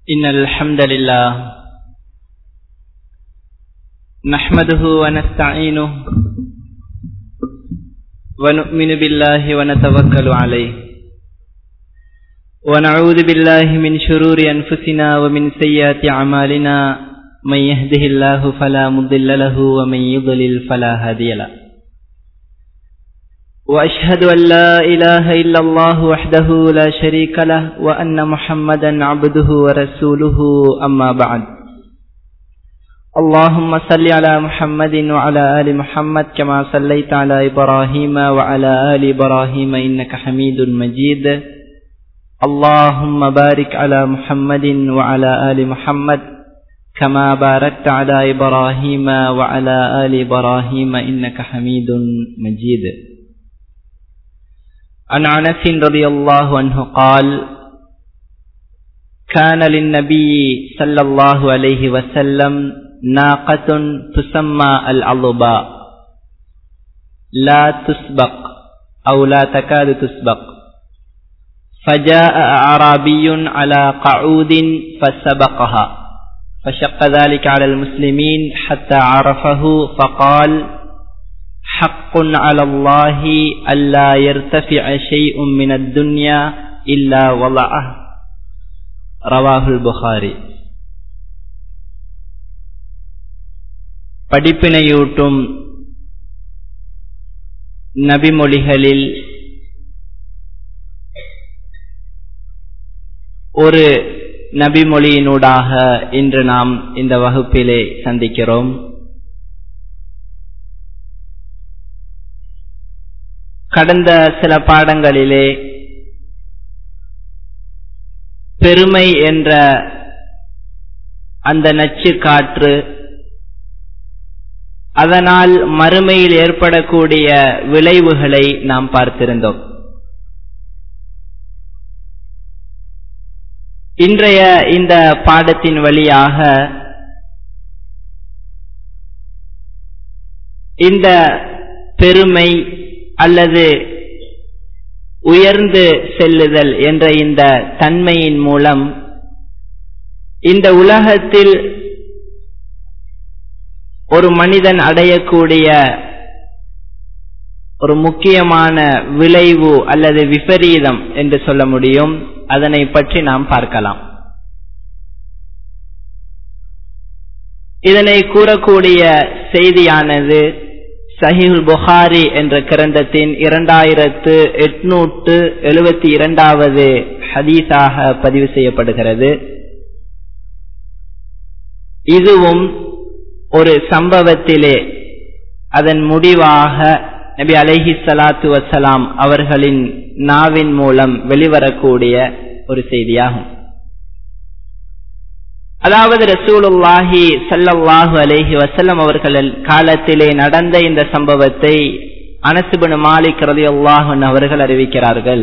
إن الحمد لله نحمده ونستعينه ونؤمن بالله ونتوكل عليه ونعوذ بالله من شرور أنفسنا ومن سيئات أعمالنا من يهده الله فلا مضل له ومن يضلل فلا هادي له وأشهد أن لا إله إلا الله وحده لا شريك له وأن محمدا عبده ورسوله أما بعد اللهم صل على محمد وعلى آل محمد كما صليت على إبراهيم وعلى آل إبراهيم إنك حميد مجيد اللهم بارك على محمد وعلى آل محمد كما باركت على إبراهيم وعلى آل إبراهيم إنك حميد مجيد عن انس رضي الله عنه قال كان للنبي صلى الله عليه وسلم ناقة تسمى العضباء لا تسبق أو لا تكاد تسبق فجاء أعرابي على قعود فسبقها فشق ذلك على المسلمين حتى عرفه فقال حق على الله ألا يرتفع شيء من الدنيا إلا وضعه رواه البخاري படிப்பினையூட்டும் நபிமொழிகளில் ஒரு நபிமொழியினூடாக இன்று நாம் இந்த வகுப்பிலே சந்திக்கிறோம் கடந்த சில பாடங்களிலே பெருமை என்ற அந்த நச்சு காற்று அதனால் மறுமையில் ஏற்படக்கூடிய விளைவுகளை நாம் பார்த்திருந்தோம் இன்றைய இந்த பாடத்தின் வழியாக இந்த பெருமை அல்லது உயர்ந்து செல்லுதல் என்ற இந்த தன்மையின் மூலம் இந்த உலகத்தில் ஒரு மனிதன் அடையக்கூடிய ஒரு முக்கியமான விளைவு அல்லது விபரீதம் என்று சொல்ல முடியும் அதனை பற்றி நாம் பார்க்கலாம் இதனை கூறக்கூடிய செய்தியானது சஹிஹுல் புகாரி என்ற கிரந்தத்தின் இரண்டாயிரத்து எட்நூற்று எழுபத்தி இரண்டாவது ஹதீஸாக பதிவு செய்யப்படுகிறது இதுவும் ஒரு சம்பவத்திலே அதன் முடிவாக நபி அலஹி சலாத்து வசலாம் அவர்களின் நாவின் மூலம் வெளிவரக்கூடிய ஒரு செய்தியாகும் அதாவது ரசூலுல்லாஹி சல்லல்லாஹு அலேஹி வசல்லம் அவர்கள் காலத்திலே நடந்த இந்த சம்பவத்தை அனசுபனு மாலிக் ரதி அல்லாஹன் அவர்கள் அறிவிக்கிறார்கள்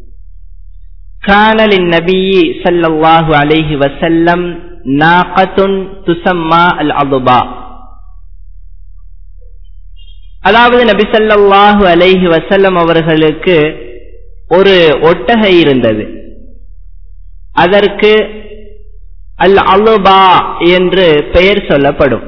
கானலின் நபி சல்லல்லாஹு அலேஹி வசல்லம் நாகத்துன் துசம்மா அல் அதுபா அதாவது நபி சல்லாஹு அலைஹி வசல்லம் அவர்களுக்கு ஒரு ஒட்டகை இருந்தது அதற்கு அல் அலுபா என்று பெயர் சொல்லப்படும்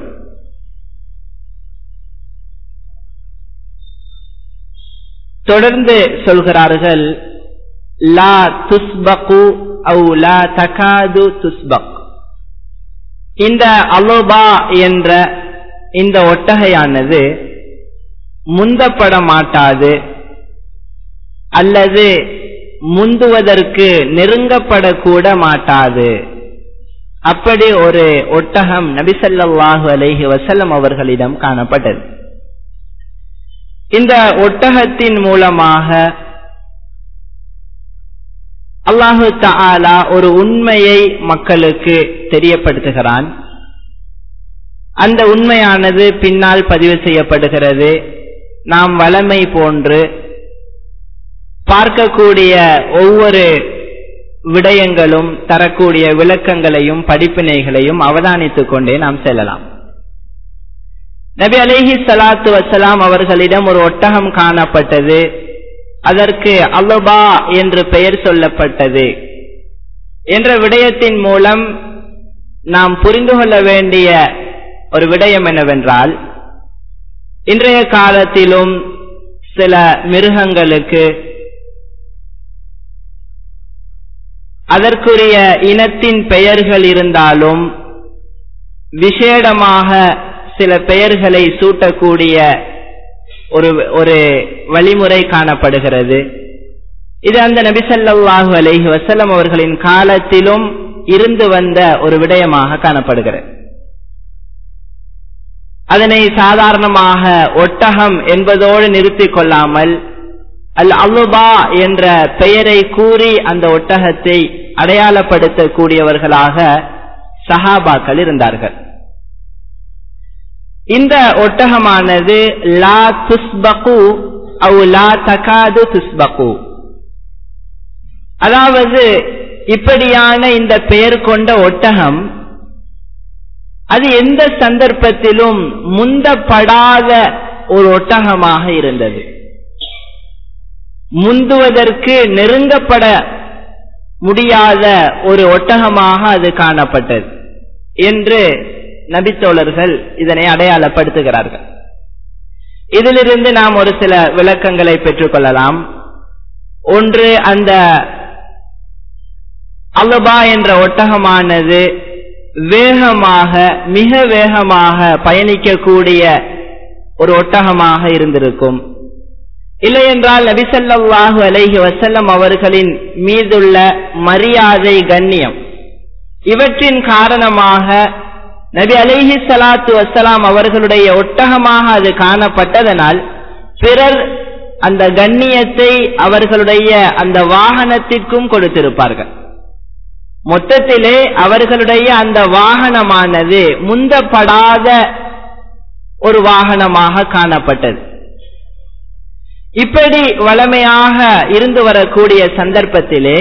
தொடர்ந்து சொல்கிறார்கள் லா துஸ்பகு அவு லா தகாது துஸ்பக் இந்த அலோபா என்ற இந்த ஒட்டகையானது முந்தப்பட மாட்டாது அல்லது முந்துவதற்கு நெருங்கப்படக்கூட மாட்டாது அப்படி ஒரு ஒட்டகம் நபிசல்லாஹு அலைஹி வசல்லம் அவர்களிடம் காணப்பட்டது இந்த ஒட்டகத்தின் மூலமாக அல்லாஹு தாலா ஒரு உண்மையை மக்களுக்கு தெரியப்படுத்துகிறான் அந்த உண்மையானது பின்னால் பதிவு செய்யப்படுகிறது நாம் வளமை போன்று பார்க்கக்கூடிய ஒவ்வொரு விடயங்களும் தரக்கூடிய விளக்கங்களையும் படிப்பினைகளையும் அவதானித்துக் கொண்டே நாம் செல்லலாம் நபி அலேஹி சலாத்து வசலாம் அவர்களிடம் ஒரு ஒட்டகம் காணப்பட்டது அதற்கு அல்லபா என்று பெயர் சொல்லப்பட்டது என்ற விடயத்தின் மூலம் நாம் புரிந்து கொள்ள வேண்டிய ஒரு விடயம் என்னவென்றால் இன்றைய காலத்திலும் சில மிருகங்களுக்கு அதற்குரிய இனத்தின் பெயர்கள் இருந்தாலும் விசேடமாக சில பெயர்களை சூட்டக்கூடிய ஒரு ஒரு வழிமுறை காணப்படுகிறது இது அந்த நபிசல்லாஹு அலைஹி வசல்லம் அவர்களின் காலத்திலும் இருந்து வந்த ஒரு விடயமாக காணப்படுகிறது அதனை சாதாரணமாக ஒட்டகம் என்பதோடு நிறுத்திக் கொள்ளாமல் அல் அலுபா என்ற பெயரை கூறி அந்த ஒட்டகத்தை அடையாளப்படுத்தக்கூடியவர்களாக சஹாபாக்கள் இருந்தார்கள் இந்த ஒட்டகமானது லா துஸ்பகு அவு லா தகாது துஸ்பகு அதாவது இப்படியான இந்த பெயர் கொண்ட ஒட்டகம் அது எந்த சந்தர்ப்பத்திலும் முந்தப்படாத ஒரு ஒட்டகமாக இருந்தது முந்துவதற்கு நெருங்கப்பட முடியாத ஒரு ஒட்டகமாக அது காணப்பட்டது என்று நபித்தோழர்கள் இதனை அடையாளப்படுத்துகிறார்கள் இதிலிருந்து நாம் ஒரு சில விளக்கங்களை பெற்றுக்கொள்ளலாம் ஒன்று அந்த அலுபா என்ற ஒட்டகமானது வேகமாக மிக வேகமாக பயணிக்கக்கூடிய ஒரு ஒட்டகமாக இருந்திருக்கும் இல்லை என்றால் நபிசல்லாஹு அலைஹி வசல்லம் அவர்களின் மீதுள்ள மரியாதை கண்ணியம் இவற்றின் காரணமாக நபி அலைஹி சலாத்து வசலாம் அவர்களுடைய ஒட்டகமாக அது காணப்பட்டதனால் பிறர் அந்த கண்ணியத்தை அவர்களுடைய அந்த வாகனத்திற்கும் கொடுத்திருப்பார்கள் மொத்தத்திலே அவர்களுடைய அந்த வாகனமானது முந்தப்படாத ஒரு வாகனமாக காணப்பட்டது இப்படி வளமையாக இருந்து வரக்கூடிய சந்தர்ப்பத்திலே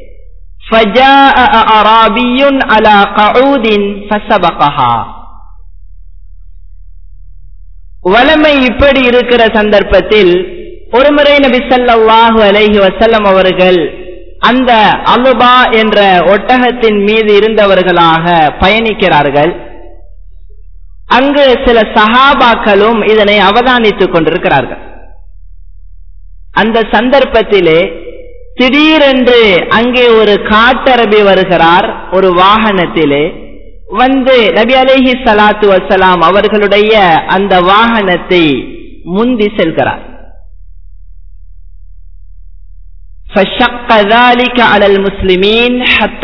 வளமை இப்படி இருக்கிற சந்தர்ப்பத்தில் ஒருமுறை நபி சல்லாஹு அலைஹி வசல்லம் அவர்கள் அந்த அலுபா என்ற ஒட்டகத்தின் மீது இருந்தவர்களாக பயணிக்கிறார்கள் அங்கு சில சஹாபாக்களும் இதனை அவதானித்துக் கொண்டிருக்கிறார்கள் அந்த சந்தர்ப்பத்திலே திடீரென்று அங்கே ஒரு காட்டரபி வருகிறார் ஒரு வாகனத்திலே வந்து நபி அலேஹி சலாத்து வசலாம் அவர்களுடைய அந்த வாகனத்தை முந்தி செல்கிறார் முஸ்லிமீன்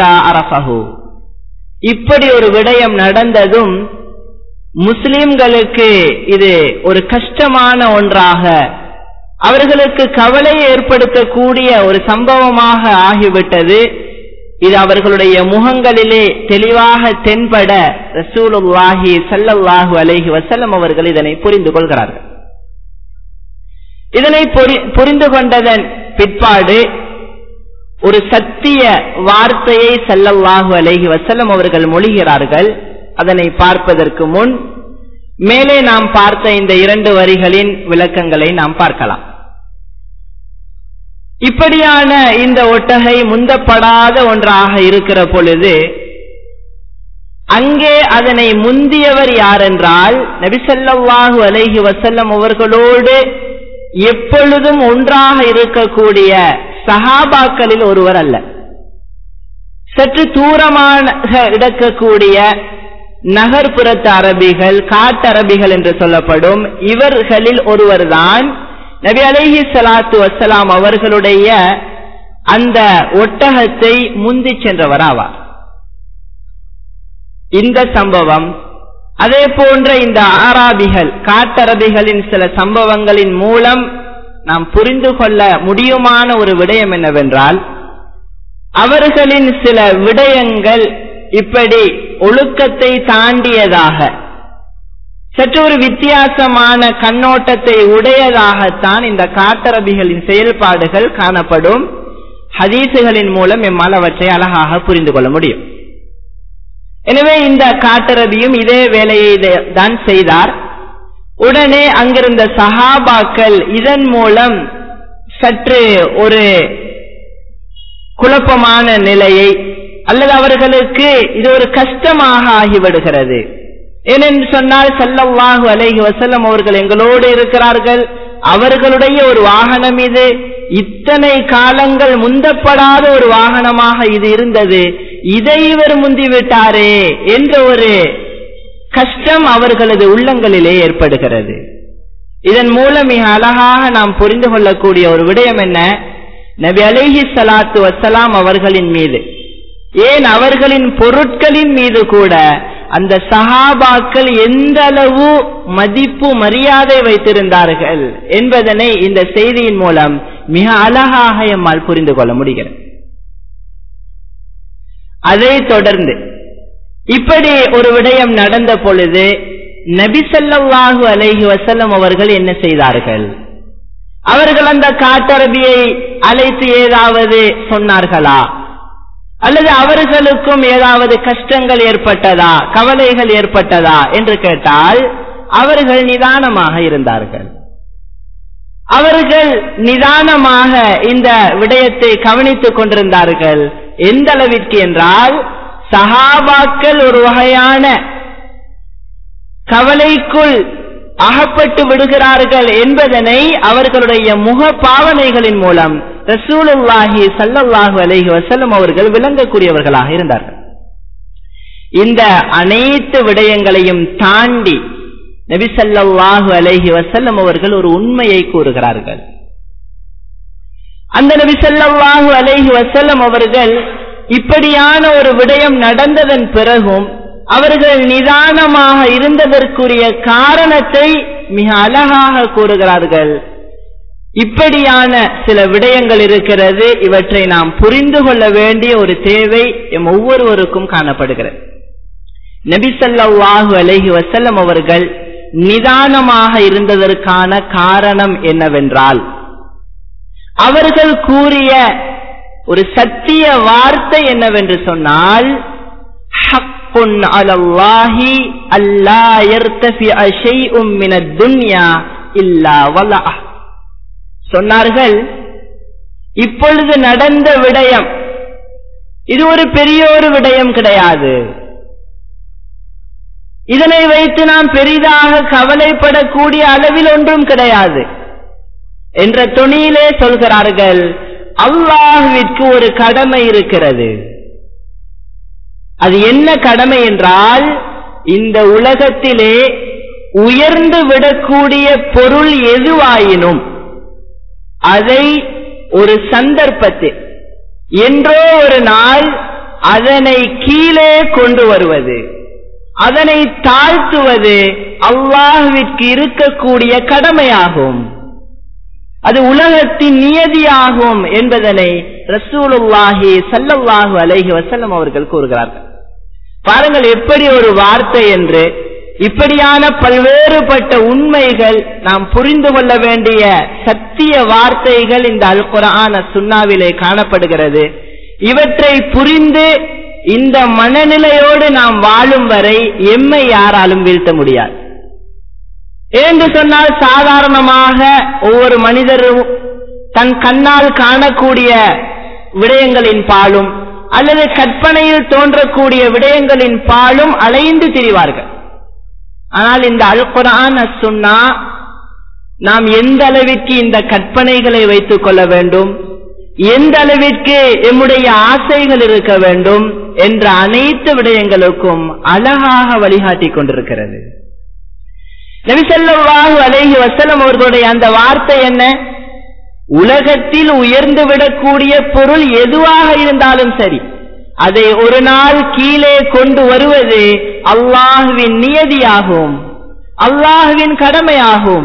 இப்படி ஒரு விடயம் நடந்ததும் முஸ்லிம்களுக்கு இது ஒரு கஷ்டமான ஒன்றாக அவர்களுக்கு கவலை ஏற்படுத்தக்கூடிய ஒரு சம்பவமாக ஆகிவிட்டது இது அவர்களுடைய முகங்களிலே தெளிவாக தென்பட ரசூலுல்லாஹி சல்லல்லாஹு அலைஹி வசல்லம் அவர்கள் இதனை புரிந்து கொள்கிறார்கள் இதனை புரிந்து கொண்டதன் பிற்பாடு ஒரு சத்திய வார்த்தையை சல்லல்லாஹு அலைஹி வசல்லம் அவர்கள் மொழிகிறார்கள் அதனை பார்ப்பதற்கு முன் மேலே நாம் பார்த்த இந்த இரண்டு வரிகளின் விளக்கங்களை நாம் பார்க்கலாம் இப்படியான இந்த ஒட்டகை முந்தப்படாத ஒன்றாக இருக்கிற பொழுது அங்கே அதனை முந்தியவர் யார் என்றால் நபிசல்லாஹு அலைஹி வசல்லம் அவர்களோடு எப்பொழுதும் ஒன்றாக இருக்கக்கூடிய சஹாபாக்களில் ஒருவர் அல்ல சற்று தூரமாக இடக்கக்கூடிய நகர்ப்புறத்து அரபிகள் காட்டரபிகள் என்று சொல்லப்படும் இவர்களில் ஒருவர்தான் நபி அலைஹி சலாத்து வசலாம் அவர்களுடைய அந்த ஒட்டகத்தை முந்தி சென்றவராவார் இந்த சம்பவம் அதே போன்ற இந்த ஆராபிகள் காட்டரபிகளின் சில சம்பவங்களின் மூலம் நாம் புரிந்து கொள்ள முடியுமான ஒரு விடயம் என்னவென்றால் அவர்களின் சில விடயங்கள் இப்படி ஒழுக்கத்தை தாண்டியதாக சற்று ஒரு வித்தியாசமான கண்ணோட்டத்தை உடையதாகத்தான் இந்த காட்டரபிகளின் செயல்பாடுகள் காணப்படும் ஹதீசுகளின் மூலம் எம்மால் அவற்றை அழகாக புரிந்து கொள்ள முடியும் எனவே இந்த காட்டரபியும் இதே வேலையை தான் செய்தார் உடனே அங்கிருந்த சஹாபாக்கள் இதன் மூலம் சற்று ஒரு குழப்பமான நிலையை அல்லது அவர்களுக்கு இது ஒரு கஷ்டமாக ஆகிவிடுகிறது ஏனென்று சொன்னால் சல்லல்லாஹு அலைஹி வசல்லம் அவர்கள் எங்களோடு இருக்கிறார்கள் அவர்களுடைய ஒரு வாகனம் இது இத்தனை காலங்கள் முந்தப்படாத ஒரு வாகனமாக இது இருந்தது இதை இவர் முந்திவிட்டாரே என்ற ஒரு கஷ்டம் அவர்களது உள்ளங்களிலே ஏற்படுகிறது இதன் மூலம் மிக அழகாக நாம் புரிந்து கொள்ளக்கூடிய ஒரு விடயம் என்ன நபி அலைஹி சலாத்து வசலாம் அவர்களின் மீது ஏன் அவர்களின் பொருட்களின் மீது கூட அந்த சஹாபாக்கள் எந்த அளவு மதிப்பு மரியாதை வைத்திருந்தார்கள் என்பதனை இந்த செய்தியின் மூலம் மிக அழகாக எம்மால் புரிந்து கொள்ள முடிகிறது அதை தொடர்ந்து இப்படி ஒரு விடயம் நடந்த பொழுது நபிசல்லாஹு அலைஹி வசல்லம் அவர்கள் என்ன செய்தார்கள் அவர்கள் அந்த காட்டரபியை அழைத்து ஏதாவது சொன்னார்களா அல்லது அவர்களுக்கும் ஏதாவது கஷ்டங்கள் ஏற்பட்டதா கவலைகள் ஏற்பட்டதா என்று கேட்டால் அவர்கள் நிதானமாக இருந்தார்கள் அவர்கள் நிதானமாக இந்த விடயத்தை கவனித்துக் கொண்டிருந்தார்கள் எந்த அளவிற்கு என்றால் சகாபாக்கள் ஒரு வகையான கவலைக்குள் அகப்பட்டு விடுகிறார்கள் என்பதனை அவர்களுடைய முக பாவனைகளின் மூலம் ரசூலுல்லாஹி சல்லல்லாஹு அலைஹி வசல்லம் அவர்கள் விளங்கக்கூடியவர்களாக இருந்தார்கள் இந்த அனைத்து விடயங்களையும் தாண்டி நபி சல்லாஹு அலைஹி வசல்லம் அவர்கள் ஒரு உண்மையை கூறுகிறார்கள் அந்த நபி சல்லாஹு அலைஹி வசல்லம் அவர்கள் இப்படியான ஒரு விடயம் நடந்ததன் பிறகும் அவர்கள் நிதானமாக இருந்ததற்குரிய காரணத்தை மிக அழகாக கூறுகிறார்கள் இப்படியான சில விடயங்கள் இருக்கிறது இவற்றை நாம் புரிந்து கொள்ள வேண்டிய ஒரு தேவை எம் ஒவ்வொருவருக்கும் காணப்படுகிறது நபிசல்லாஹு அலஹி வசல்லம் அவர்கள் நிதானமாக இருந்ததற்கான காரணம் என்னவென்றால் அவர்கள் கூறிய ஒரு சத்திய வார்த்தை என்னவென்று சொன்னால் ஹக்குன் அலல்லாஹி அல்லா யர்தஃபிஅ ஷைஉம் மினத் துன்யா இல்லா வலஅ சொன்னார்கள் இப்பொழுது நடந்த விடயம் இது ஒரு பெரிய ஒரு விடயம் கிடையாது இதனை வைத்து நாம் பெரிதாக கவலைப்படக்கூடிய அளவில் ஒன்றும் கிடையாது என்ற துணியிலே சொல்கிறார்கள் அல்லாஹுவிற்கு ஒரு கடமை இருக்கிறது அது என்ன கடமை என்றால் இந்த உலகத்திலே உயர்ந்து விடக்கூடிய பொருள் எதுவாயினும் அதை ஒரு சந்தர்ப்பத்தில் என்றோ ஒரு நாள் அதனை கீழே கொண்டு வருவது அதனை தாழ்த்துவது அல்லாஹுவிற்கு இருக்கக்கூடிய கடமையாகும் அது உலகத்தின் நியதியாகும் என்பதனை ரசூலுல்லாஹி சல்லல்லாஹு அலைஹி வசல்லம் அவர்கள் கூறுகிறார்கள் பாருங்கள் எப்படி ஒரு வார்த்தை என்று இப்படியான பல்வேறுபட்ட உண்மைகள் நாம் புரிந்து கொள்ள வேண்டிய சத்திய வார்த்தைகள் இந்த அல் குரான சுண்ணாவிலே காணப்படுகிறது இவற்றை புரிந்து இந்த மனநிலையோடு நாம் வாழும் வரை எம்மை யாராலும் வீழ்த்த முடியாது என்று சொன்னால் சாதாரணமாக ஒவ்வொரு மனிதரும் தன் கண்ணால் காணக்கூடிய விடயங்களின் பாலும் அல்லது கற்பனையில் தோன்றக்கூடிய விடயங்களின் பாலும் அலைந்து திரிவார்கள் ஆனால் இந்த அல் குரான் சுன்னா நாம் எந்த அளவிற்கு இந்த கற்பனைகளை வைத்துக் கொள்ள வேண்டும் எந்த அளவிற்கு எம்முடைய ஆசைகள் இருக்க வேண்டும் என்ற அனைத்து விடயங்களுக்கும் அழகாக வழிகாட்டிக் கொண்டிருக்கிறது நபிசல்லாஹு அலேஹி வசலம் அவர்களுடைய அந்த வார்த்தை என்ன உலகத்தில் உயர்ந்து விடக்கூடிய பொருள் எதுவாக இருந்தாலும் சரி அதை ஒரு நாள் கீழே கொண்டு வருவது அல்லாஹுவின் நியதியாகும் அல்லாஹுவின் கடமையாகும்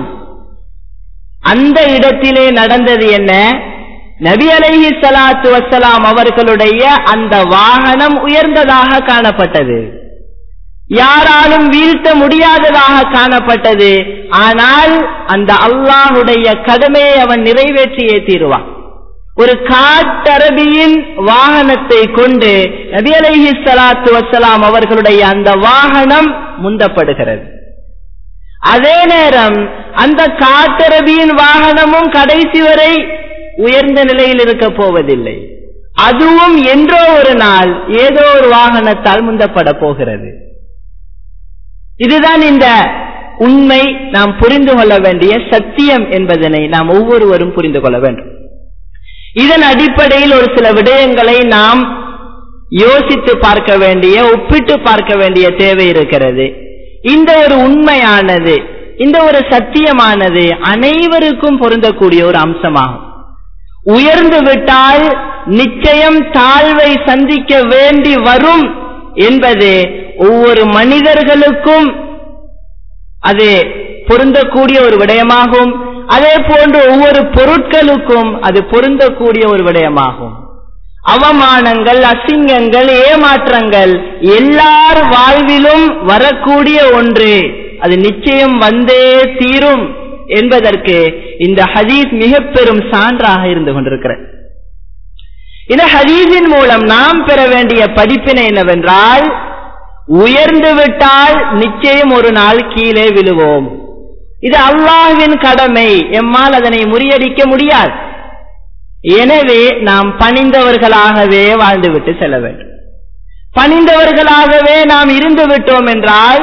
அந்த இடத்திலே நடந்தது என்ன நபி அலைஹி சலாத்து வசலாம் அவர்களுடைய அந்த வாகனம் உயர்ந்ததாக காணப்பட்டது யாராலும் வீழ்த்த முடியாததாக காணப்பட்டது ஆனால் அந்த அல்லாஹுடைய கடமையை அவன் நிறைவேற்றியே தீருவான் ஒரு காட்டரபியின் வாகனத்தை கொண்டு நபி அலைஹி சலாத்து வசலாம் அவர்களுடைய அந்த வாகனம் முந்தப்படுகிறது அதே நேரம் அந்த காட்டரபியின் வாகனமும் கடைசி வரை உயர்ந்த நிலையில் இருக்க போவதில்லை அதுவும் என்றோ ஒரு நாள் ஏதோ ஒரு வாகனத்தால் முந்தப்பட போகிறது இதுதான் இந்த உண்மை நாம் புரிந்து கொள்ள வேண்டிய சத்தியம் என்பதனை நாம் ஒவ்வொருவரும் புரிந்து கொள்ள வேண்டும் இதன் அடிப்படையில் ஒரு சில விடயங்களை நாம் யோசித்து பார்க்க வேண்டிய ஒப்பிட்டு பார்க்க வேண்டிய தேவை இருக்கிறது இந்த ஒரு உண்மையானது இந்த ஒரு சத்தியமானது அனைவருக்கும் பொருந்தக்கூடிய ஒரு அம்சமாகும் உயர்ந்து விட்டால் நிச்சயம் தாழ்வை சந்திக்க வேண்டி வரும் என்பது ஒவ்வொரு மனிதர்களுக்கும் அது பொருந்தக்கூடிய ஒரு விடயமாகும் அதே போன்று ஒவ்வொரு பொருட்களுக்கும் அது பொருந்தக்கூடிய ஒரு விடயமாகும் அவமானங்கள் அசிங்கங்கள் ஏமாற்றங்கள் எல்லார் வாழ்விலும் வரக்கூடிய ஒன்று அது நிச்சயம் வந்தே தீரும் என்பதற்கு இந்த ஹதீஸ் மிக பெரும் சான்றாக இருந்து கொண்டிருக்கிறது இந்த ஹதீஸின் மூலம் நாம் பெற வேண்டிய படிப்பினை என்னவென்றால் உயர்ந்து விட்டால் நிச்சயம் ஒரு நாள் கீழே விழுவோம் இது அல்லாஹ்வின் கடமை எம்மால் அதனை முறியடிக்க முடியாது எனவே நாம் பணிந்தவர்களாகவே வாழ்ந்துவிட்டு செல்ல வேண்டும் பணிந்தவர்களாகவே நாம் இருந்து விட்டோம் என்றால்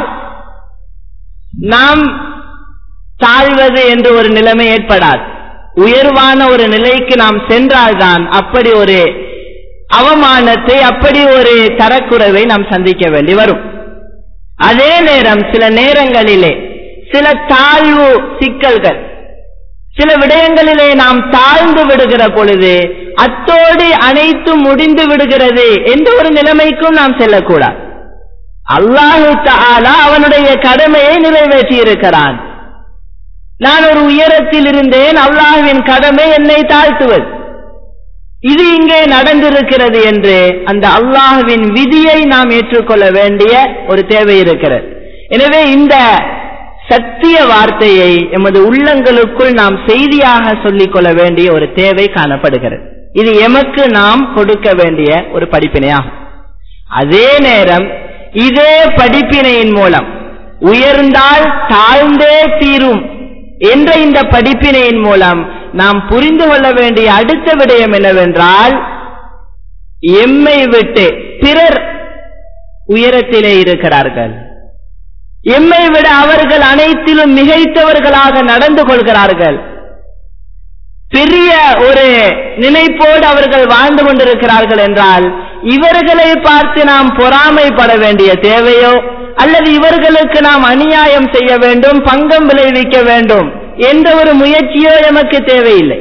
நாம் தாழ்வது என்று ஒரு நிலைமை ஏற்படாது உயர்வான ஒரு நிலைக்கு நாம் சென்றால்தான் அப்படி ஒரு அவமானத்தை அப்படி ஒரு தரக்குறைவை நாம் சந்திக்க வேண்டி வரும் அதே நேரம் சில நேரங்களிலே சில தாழ்வு சிக்கல்கள் சில விடயங்களிலே நாம் தாழ்ந்து விடுகிற பொழுது அத்தோடு அனைத்தும் முடிந்து விடுகிறது என்ற ஒரு நிலைமைக்கும் நாம் செல்லக்கூடாது அல்லாஹு தாலா அவனுடைய கடமையை நிறைவேற்றி இருக்கிறான் நான் ஒரு உயரத்தில் இருந்தேன் அல்லாஹுவின் கடமை என்னை தாழ்த்துவது இது இங்கே நடந்திருக்கிறது என்று அந்த அல்லாஹுவின் விதியை நாம் ஏற்றுக்கொள்ள வேண்டிய ஒரு தேவை இருக்கிறது எனவே இந்த சத்திய வார்த்தையை எமது உள்ளங்களுக்குள் நாம் செய்தியாக சொல்லிக் கொள்ள வேண்டிய ஒரு தேவை காணப்படுகிறது இது எமக்கு நாம் கொடுக்க வேண்டிய ஒரு படிப்பினையாகும் அதே நேரம் இதே படிப்பினையின் மூலம் உயர்ந்தால் தாழ்ந்தே தீரும் என்ற இந்த படிப்பினையின் மூலம் நாம் புரிந்து கொள்ள வேண்டிய அடுத்த விடயம் என்னவென்றால் எம்மை விட்டு பிறர் உயரத்திலே இருக்கிறார்கள் எம்மை விட அவர்கள் அனைத்திலும் மிகைத்தவர்களாக நடந்து கொள்கிறார்கள் பெரிய ஒரு நினைப்போடு அவர்கள் வாழ்ந்து கொண்டிருக்கிறார்கள் என்றால் இவர்களை பார்த்து நாம் பொறாமைப்பட வேண்டிய தேவையோ அல்லது இவர்களுக்கு நாம் அநியாயம் செய்ய வேண்டும் பங்கம் விளைவிக்க வேண்டும் என்ற ஒரு முயற்சியோ எமக்கு தேவையில்லை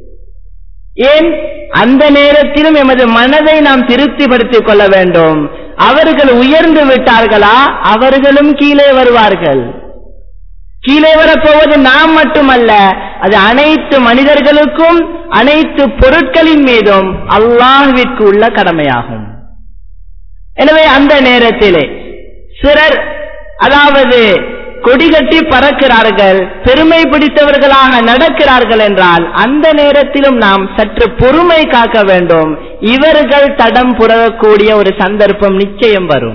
ஏன் அந்த நேரத்திலும் எமது மனதை நாம் திருப்திப்படுத்திக் கொள்ள வேண்டும் அவர்கள் உயர்ந்து விட்டார்களா அவர்களும் கீழே வருவார்கள் கீழே வரப்போவது நாம் மட்டுமல்ல அது அனைத்து மனிதர்களுக்கும் அனைத்து பொருட்களின் மீதும் அல்லாஹ்விற்கு உள்ள கடமையாகும் எனவே அந்த நேரத்திலே சிலர் அதாவது கொடிகட்டி பறக்கிறார்கள் பெருமை பிடித்தவர்களாக நடக்கிறார்கள் என்றால் அந்த நேரத்திலும் நாம் சற்று பொறுமை காக்க வேண்டும் இவர்கள் தடம் புரக்கூடிய ஒரு சந்தர்ப்பம் நிச்சயம் வரும்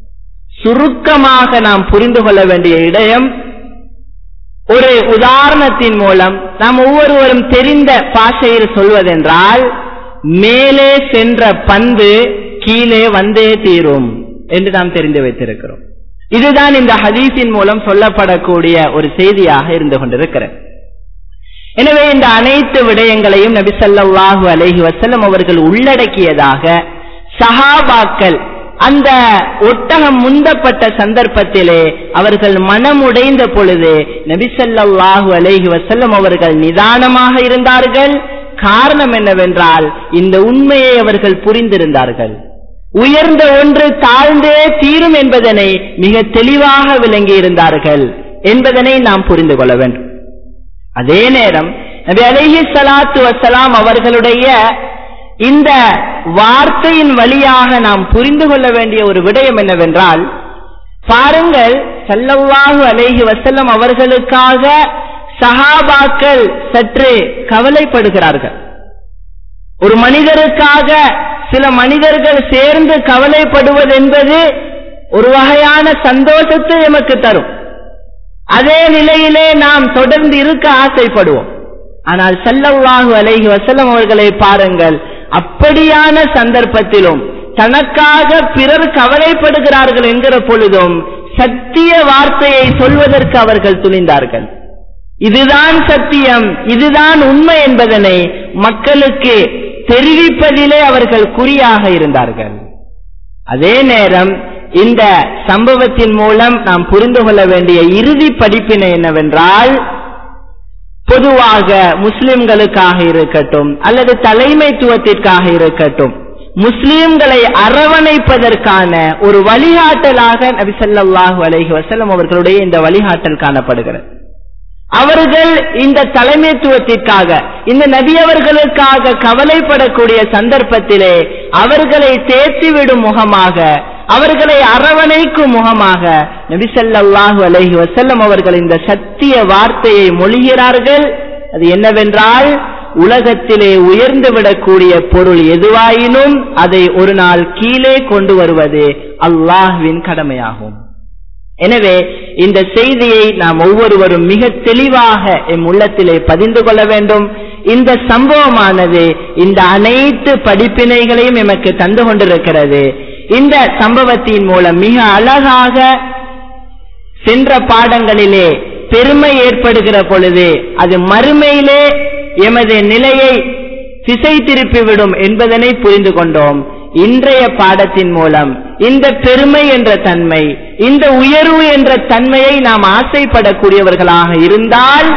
சுருக்கமாக நாம் புரிந்து கொள்ள வேண்டிய இடையம் ஒரு உதாரணத்தின் மூலம் நாம் ஒவ்வொருவரும் தெரிந்த பாஷையில் சொல்வதென்றால் மேலே சென்ற பந்து கீழே வந்தே தீரும் என்று நாம் தெரிந்து வைத்திருக்கிறோம் இதுதான் இந்த ஹதீஸின் மூலம் சொல்லப்படக்கூடிய ஒரு செய்தியாக இருந்து கொண்டிருக்கிறது எனவே இந்த அனைத்து விடயங்களையும் நபி ஸல்லல்லாஹு அலைஹி வஸல்லம் அவர்கள் உள்ளடக்கியதாக சஹாபாக்கள் அந்த ஒட்டகம் முந்தப்பட்ட சந்தர்ப்பத்திலே அவர்கள் மனமுடைந்த பொழுது நபிசல்லாஹு அலைஹி வசல்லம் அவர்கள் நிதானமாக இருந்தார்கள் காரணம் என்னவென்றால் இந்த உண்மையை அவர்கள் புரிந்திருந்தார்கள் உயர்ந்த ஒன்று தாழ்ந்தே தீரும் என்பதனை மிக தெளிவாக விளங்கி இருந்தார்கள் என்பதனை நாம் புரிந்து கொள்ள வேண்டும் அதே நேரம் நபி அலைஹி ஸலாத்து வசலாம் அவர்களுடைய இந்த வார்த்தையின் வழியாக நாம் புரிந்து கொள்ள வேண்டிய ஒரு விடயம் என்னவென்றால் பாருங்கள் சல்லல்லாஹு அலைஹி வசல்லம் அவர்களுக்காக சஹாபாக்கள் சற்று கவலைப்படுகிறார்கள் ஒரு மனிதருக்காக சில மனிதர்கள் சேர்ந்து கவலைப்படுவது என்பது ஒரு வகையான சந்தோஷத்தை எமக்கு தரும் அதே நிலையிலே நாம் தொடர்ந்து இருக்க ஆசைப்படுவோம் ஆனால் சல்லல்லாஹு அலைஹி வசல்லம் அவர்களை பாருங்கள் அப்படியான சந்தர்ப்பத்திலும் தனக்காக பிறர் கவலைப்படுகிறார்கள் என்கிற பொழுதும் சத்திய வார்த்தையை சொல்வதற்கு அவர்கள் துணிந்தார்கள் இதுதான் சத்தியம் இதுதான் உண்மை என்பதனை மக்களுக்கு தெரிவிப்பதிலே அவர்கள் குறியாக இருந்தார்கள் அதே நேரம் இந்த சம்பவத்தின் மூலம் நாம் புரிந்து கொள்ள வேண்டிய இறுதி படிப்பினை என்னவென்றால் பொதுவாக முஸ்லிம்களுக்காக இருக்கட்டும் அல்லது தலைமைத்துவத்திற்காக இருக்கட்டும் முஸ்லிம்களை அரவணைப்பதற்கான ஒரு வழிகாட்டலாக நபி ஸல்லல்லாஹு அலைஹி வஸல்லம் அவர்களுடைய இந்த வழிகாட்டல் காணப்படுகிறது அவர்கள் இந்த தலைமைத்துவத்திற்காக இந்த நபியவர்களுக்காக கவலைப்படக்கூடிய சந்தர்ப்பத்திலே அவர்களை தேர்த்திவிடும் முகமாக அவர்களை அரவணைக்கும் முகமாக நபிசல்லாஹு அலைஹி வசல்லம் அவர்கள் இந்த சத்திய வார்த்தையை மொழிகிறார்கள் அது என்னவென்றால் உலகத்திலே உயர்ந்து விடக்கூடிய பொருள் எதுவாயினும் அதை ஒரு நாள் கீழே கொண்டு வருவது அல்லாஹ்வின் கடமையாகும் எனவே இந்த செய்தியை நாம் ஒவ்வொருவரும் மிக தெளிவாக எம் உள்ளத்திலே பதிந்து கொள்ள வேண்டும் இந்த சம்பவமானது இந்த அனைத்து படிப்பினைகளையும் எமக்கு தந்து கொண்டிருக்கிறது இந்த சம்பவத்தின் மூலம் மிக அழகாக சென்ற பாடங்களிலே பெருமை ஏற்படுகிற பொழுது அது மறுமையிலே எமது நிலையை திசை திருப்பிவிடும் என்பதனை புரிந்து கொண்டோம் இன்றைய பாடத்தின் மூலம் இந்த பெருமை என்ற தன்மை இந்த உயர்வு என்ற தன்மையை நாம் ஆசைப்படக்கூடியவர்களாக இருந்தால்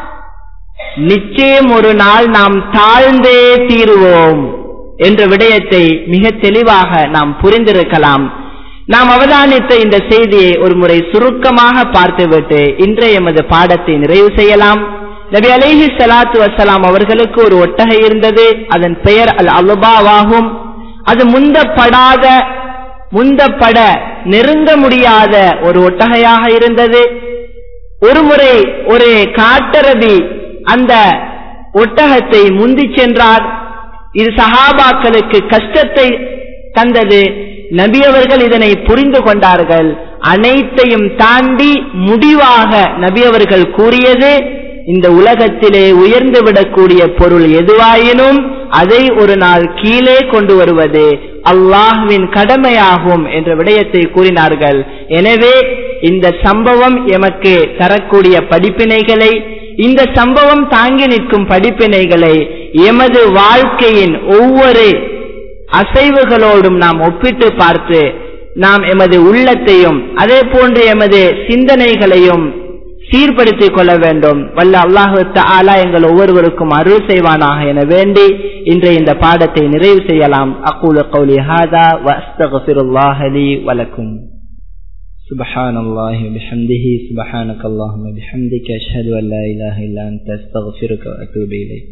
நிச்சயம் ஒரு நாள் நாம் தாழ்ந்தே தீருவோம் என்ற விடயத்தை மிக தெளிவாக நாம் புரிந்திருக்கலாம் நாம் அவதானித்த இந்த செய்தியை ஒரு முறை சுருக்கமாக பார்த்துவிட்டு இன்றைய எமது பாடத்தை நிறைவு செய்யலாம் நபி அலைஹி சலாத்து வசலாம் அவர்களுக்கு ஒரு ஒட்டகை இருந்தது அதன் பெயர் அல் அலுபாவாகும் அது முந்தப்படாத முந்தப்பட நெருங்க முடியாத ஒரு ஒட்டகையாக இருந்தது ஒரு முறை ஒரு காட்டரபி அந்த ஒட்டகத்தை முந்தி சென்றார் இது சஹாபாக்களுக்கு கஷ்டத்தை தந்தது நபி அவர்கள் இதனை புரிந்து கொண்டார்கள் அனைத்தையும் தாண்டி முடிவாக நபி அவர்கள் கூறியது இந்த உலகத்திலே உயர்ந்து விடக்கூடிய பொருள் எதுவாயினும் அதை ஒரு நாள் கீழே கொண்டு வருவது அல்லாஹ்வின் கடமையாகும் என்ற விடயத்தை கூறினார்கள் எனவே இந்த சம்பவம் எமக்கு தரக்கூடிய படிப்பினைகளை இந்த சம்பவம் தாங்கி நிற்கும் படிப்பினைகளை எமது வாழ்க்கையின் ஒவ்வொரு அசைவுகளோடும் நாம் ஒப்பிட்டு பார்த்து நாம் எமது உள்ளத்தையும் அதே போன்று எமது சிந்தனைகளையும் சீர்படுத்திக் கொள்ள வேண்டும் வல்ல அல்லாஹு தாலா எங்கள் ஒவ்வொருவருக்கும் அருள் செய்வானாக என வேண்டி இன்றைய இந்த பாடத்தை நிறைவு செய்யலாம் அக்கூல கௌலி ஹாதா வஸ்தகுல்லாஹ் லி வலக்கும் سبحان الله وبحمده سبحانك اللهم وبحمدك أشهد أن لا إله إلا أنت أستغفرك وأتوب إليك